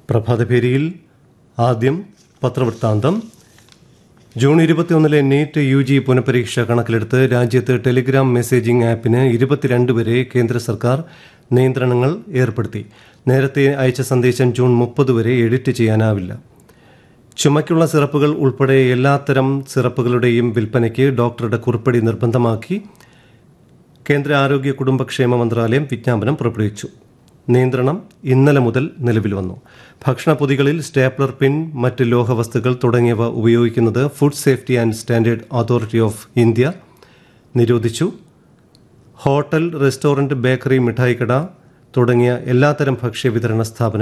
പ്രഭാതഭേരിയിൽ ആദ്യം പത്രവൃത്താന്തം ജൂൺ ഇരുപത്തിയൊന്നിലെ നീറ്റ് യു ജി പുനഃപരീക്ഷ കണക്കിലെടുത്ത് രാജ്യത്ത് ടെലിഗ്രാം മെസ്സേജിംഗ് ആപ്പിന് ഇരുപത്തിരണ്ട് വരെ കേന്ദ്ര സർക്കാർ നിയന്ത്രണങ്ങൾ ഏർപ്പെടുത്തി നേരത്തെ അയച്ച സന്ദേശം ജൂൺ മുപ്പത് വരെ എഡിറ്റ് ചെയ്യാനാവില്ല ചുമയ്ക്കുള്ള സിറപ്പുകൾ ഉൾപ്പെടെ എല്ലാത്തരം സിറപ്പുകളുടെയും വിൽപ്പനയ്ക്ക് ഡോക്ടറുടെ കുറിപ്പടി നിർബന്ധമാക്കി കേന്ദ്ര ആരോഗ്യ കുടുംബക്ഷേമ മന്ത്രാലയം വിജ്ഞാപനം പുറപ്പെടുവിച്ചു നിയന്ത്രണം ഇന്നലെ മുതൽ നിലവിൽ വന്നു ഭക്ഷണപ്പൊതികളിൽ സ്റ്റാപ്ലർ പിൻ മറ്റ് ലോഹവസ്തുക്കൾ തുടങ്ങിയവ ഉപയോഗിക്കുന്നത് food safety and standard authority of India നിരോധിച്ചു ഹോട്ടൽ റെസ്റ്റോറന്റ് ബേക്കറി മിഠായിക്കട തുടങ്ങിയ എല്ലാത്തരം ഭക്ഷ്യ വിതരണ സ്ഥാപനങ്ങൾ